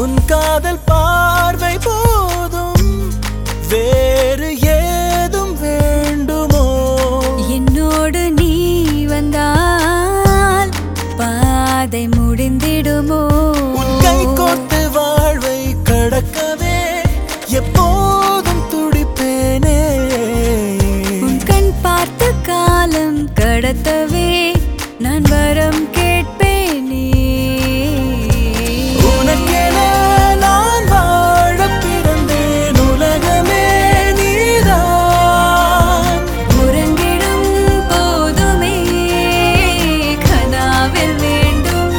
உன் காதல் பார்வை போதும் வேறு ஏதும் வேண்டுமோ என்னோடு நீ வந்தால் பாதை முடிந்திடுமோ உன் கை கோர்த்து வாழ்வை கடக்கவே எப்போதும் துடிப்பேனே உன் கண் பார்த்து காலம் கடத்தவே நான் வரம் கேட்பேனே உனக்கென நான் வாழப் பிறந்தேன் உலகமே நீதான் உறங்கிடும் போதுமே கனாவில் வேண்டும்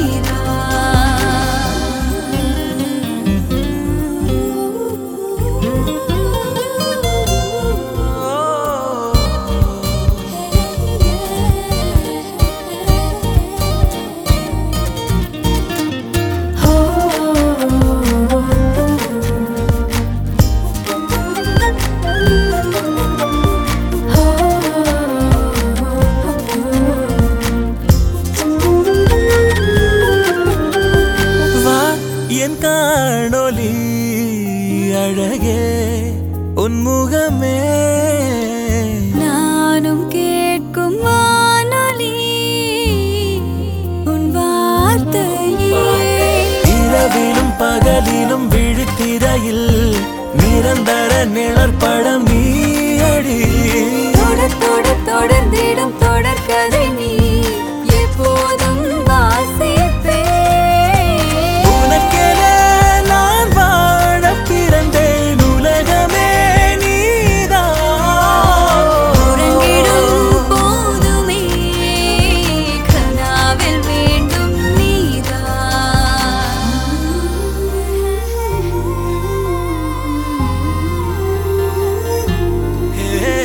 வா என் காணொலி அழகே உன் முகமே நானும் கேட்கும் வானொலி உன் வார்த்தையே இரவிலும் பகலிலும் விழித்திரையில் நிரந்தர நிழற்படம் நீயடி தொடர் தொடர் தொடர்ந்திடும் தொடர்கதை நீ எப்போதும் வாசிப்பே உனக்கென நான் வாழப் பிறந்தேன் உலகமே நீதான் உறங்கிடும் போதுமே கனாவில் வேண்டும் நீதான்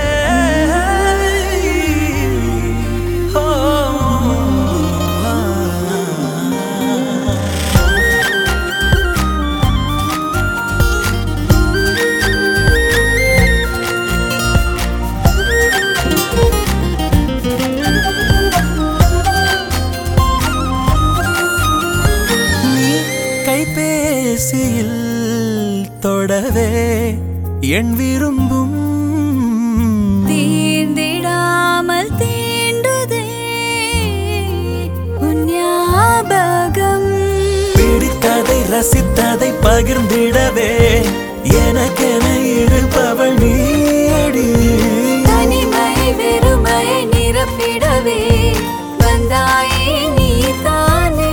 நீ கைபேசியில் தொடவே என் விரும்பும் தீர்ந்திடாமல் தீண்டுதே உன் ஞாபகம் பிடித்ததை ரசித்ததை பகிர்ந்திடவே எனக்கென இருப்பவள் நீயடி தனிமை வெறுமையை நிரப்பிடவே வந்தாயே நீ தானே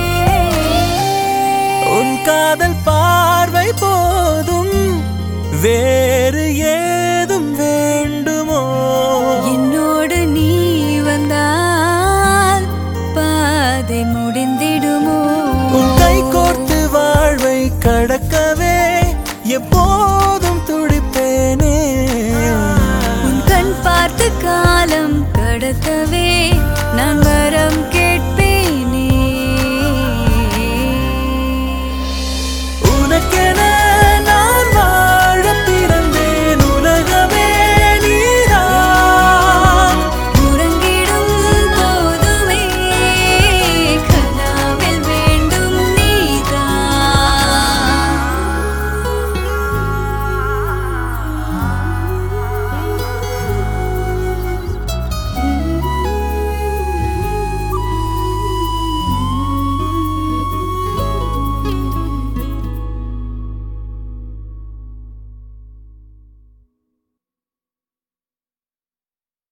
உன் காதல் பார்வை போதும் வேறு ஏதும் வேண்டுமோ என்னோடு நீ வந்தால் பாதை முடிந்திடுமோ உன் கை கோர்த்து வாழ்வை கடக்கவே எப்போ